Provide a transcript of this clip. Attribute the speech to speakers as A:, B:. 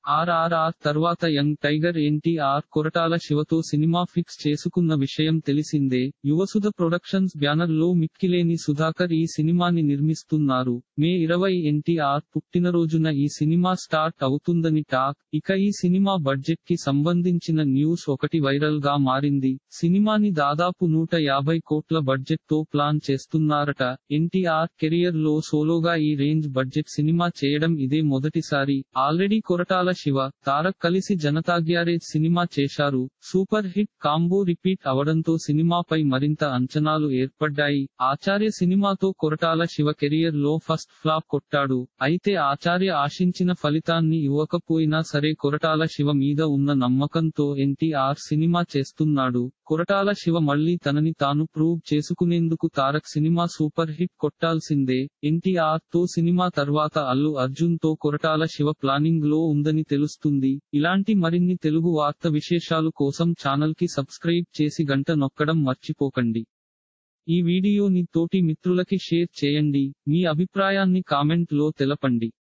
A: ఆర్ఆర్ఆర్ తర్వాత young tiger NTR Koratala శివతో cinema fix చేసుకున్న విషయం తెలిసిందే యువసుధ ప్రొడక్షన్స్ బ్యానర్ లో మిక్కిలేని సుధాకర్ ఈ సినిమాని నిర్మిస్తున్నారు మే ఇరవై ఎన్టీఆర్ పుట్టినరోజున ఈ సినిమా స్టార్ట్ అవుతుందని టాక్ ఇక ఈ సినిమా బడ్జెట్ కి సంబంధించిన న్యూస్ ఒకటి వైరల్ గా మారింది సినిమాని దాదాపు నూట యాభై కోట్ల బడ్జెట్ తో ప్లాన్ చేస్తున్నారట ఎన్టీఆర్ కెరియర్ లో సోలోగా ఈ రేంజ్ బడ్జెట్ సినిమా చేయడం ఇదే మొదటిసారి ఆల్రెడీ కొరటాల శివ తారక్ కలిసి జనతా గ్యారేజ్ సినిమా చేశారు సూపర్ హిట్ కాంబో రిపీట్ అవడంతో సినిమాపై మరింత అంచనాలు ఏర్పడ్డాయి ఆచార్య సినిమాతో కొరటాల శివ కెరియర్ లో ఫస్ట్ ఫ్లాప్ కొట్టాడు అయితే ఆచార్య ఆశించిన ఫలితాన్ని ఇవ్వకపోయినా సరే కొరటాల శివ మీద ఉన్న నమ్మకంతో ఎన్టీఆర్ సినిమా చేస్తున్నాడు కొరటాల శివ మళ్ళీ తనని తాను ప్రూవ్ చేసుకునేందుకు తారక్ సినిమా సూపర్ హిట్ కొట్టాల్సిందే ఎన్టీఆర్ తో సినిమా తర్వాత అల్లు అర్జున్ తో కొరటాల శివ ప్లానింగ్ లో ఉందని తెలుస్తుంది ఇలాంటి మరిన్ని తెలుగు వార్త విశేషాలు కోసం ఛానల్ కి సబ్స్క్రైబ్ చేసి గంట నొక్కడం మర్చిపోకండి ఈ వీడియోని తోటి మిత్రులకి షేర్ చేయండి మీ అభిప్రాయాన్ని కామెంట్ లో తెలపండి